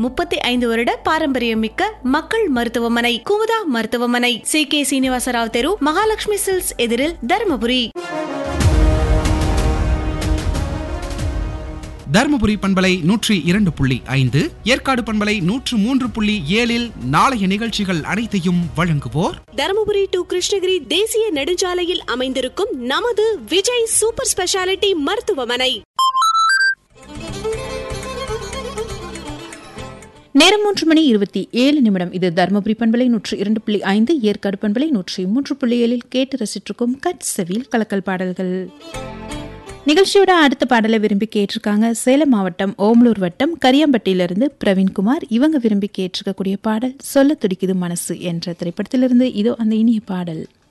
முப்பத்தி ஐந்து வருட பாரம்பரியம் மிக்க மக்கள் மருத்துவமனை குமுதா மருத்துவமனை சி கே சீனிவாசராவ் தெரு மகாலட்சுமி சில்ஸ் எதிரில் தருமபுரி தருமபுரி பண்பலை நூற்றி இரண்டு புள்ளி ஐந்து ஏற்காடு பண்பலை நூற்று மூன்று புள்ளி ஏழில் நாளைய நிகழ்ச்சிகள் அனைத்தையும் வழங்குவோர் தருமபுரி டு கிருஷ்ணகிரி தேசிய நெடுஞ்சாலையில் அமைந்திருக்கும் நமது விஜய் சூப்பர் ஸ்பெஷாலிட்டி மருத்துவமனை நேரம் மூன்று மணி இருபத்தி ஏழு நிமிடம் இது தருமபுரி பண்பலை நூற்றி இரண்டு புள்ளி ஐந்து ஏற்காடு பண்பலை நூற்றி மூன்று புள்ளி ஏழில் கேட்டு ரசித்திருக்கும் கட் செவில் கலக்கல் பாடல்கள் நிகழ்ச்சியோட அடுத்த பாடலை விரும்பி கேட்டிருக்காங்க சேலம் மாவட்டம் ஓமலூர் வட்டம் கரியம்பட்டியிலிருந்து பிரவீன்குமார் இவங்க விரும்பி கேட்டிருக்கக்கூடிய பாடல் சொல்ல துடிக்குது மனசு என்ற திரைப்படத்திலிருந்து இதோ அந்த இனிய பாடல்